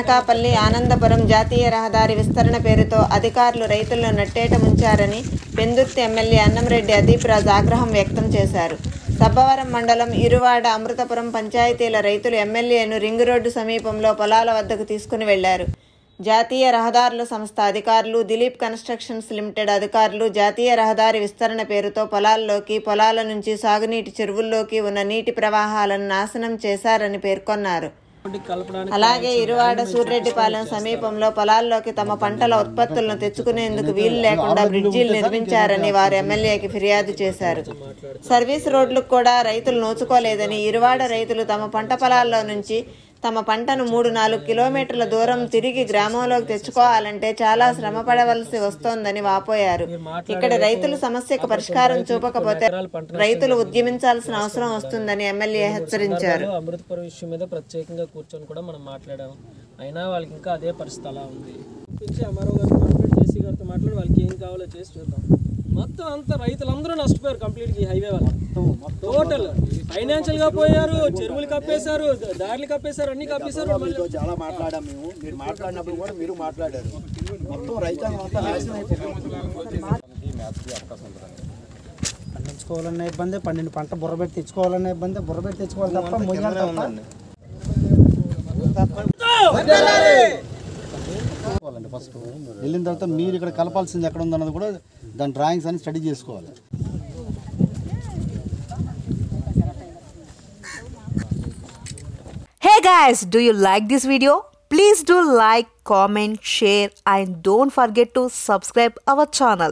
అనకాపల్లి ఆనందపురం జాతీయ రహదారి విస్తరణ పేరుతో అధికారులు రైతులను నట్టేట ముంచారని పెందుర్తి ఎమ్మెల్యే అన్నంరెడ్డి అదీప్ రాజ్ ఆగ్రహం వ్యక్తం చేశారు సబ్బవరం మండలం ఇరువాడ అమృతపురం పంచాయతీల రైతులు ఎమ్మెల్యేను రింగు రోడ్డు సమీపంలో పొలాల వద్దకు తీసుకుని వెళ్లారు జాతీయ రహదారుల సంస్థ అధికారులు దిలీప్ కన్స్ట్రక్షన్స్ లిమిటెడ్ అధికారులు జాతీయ రహదారి విస్తరణ పేరుతో పొలాల్లోకి పొలాల నుంచి సాగునీటి చెరువుల్లోకి ఉన్న నీటి ప్రవాహాలను నాశనం చేశారని పేర్కొన్నారు కలపడానికి అలాగే ఇరువాడ సూర్రెడ్డిపాలెం సమీపంలో పొలాల్లోకి తమ పంటల ఉత్పత్తులను తెచ్చుకునేందుకు వీలు లేకుండా బ్రిడ్జీలు నిర్మించారని వారు ఎమ్మెల్యేకి ఫిర్యాదు చేశారు సర్వీస్ రోడ్లకు కూడా రైతులు నోచుకోలేదని ఇరువాడ రైతులు తమ పంట పొలాల్లో నుంచి తమ పంటను మూడు నాలుగు కిలోమీటర్ల దూరం తిరిగి గ్రామంలోకి తెచ్చుకోవాలంటే చాలా శ్రమ పడవలసి వస్తోందని వాపోయారు ఇక్కడ రైతుల సమస్యకు పరిష్కారం చూపకపోతే రైతులు ఉద్యమించాల్సిన అవసరం వస్తుందని ఎమ్మెల్యే హెచ్చరించారు అమృతపురం విషయం మీద ప్రత్యేకంగా కూర్చొని కూడా మనం మాట్లాడాం అయినా వాళ్ళకి ఇంకా అదే పరిస్థితి అలా ఉంది పిలిచి అమ్మారావు గారితో మాట్లాడి జేసీ గారితో మాట్లాడి వాళ్ళకి ఏం కావాలో చేసి చూద్దాం మొత్తం అంతా రైతులందరూ నష్టపోయారు కంప్లీట్ ఈ హైవే వల్ల టోటల్ ఫైనాన్షియల్ గా పోయారు చెరువులు కప్పేశారు దారులు కప్పేశారు అన్ని కప్పేశారు మళ్ళీ మీతో చాలా మాట్లాడాం మేము మీరు మాట్లాడినప్పుడు కూడా మీరు మాట్లాడారు మొత్తం రైతాంగం అంతా నాశనం అయిపోయింది పండించుకోవాలనే ఇబ్బంది పండిన పంట బుర్రబెట్టి తెచ్చుకోవాలనే ఇబ్బంది బుర్రబెట్టి తెచ్చుకోవాలి తప్ప మొయ్యాలి తప్ప చేసుకోవాలండి ఫస్ట్ వెళ్ళిన తర్వాత మీరు ఇక్కడ కలపాల్సింది ఎక్కడ ఉందన్నది కూడా దాని డ్రాయింగ్స్ అన్ని స్టడీ చేసుకోవాలి Hey guys, do you like this video? Please do like, comment, share and don't forget to subscribe our channel.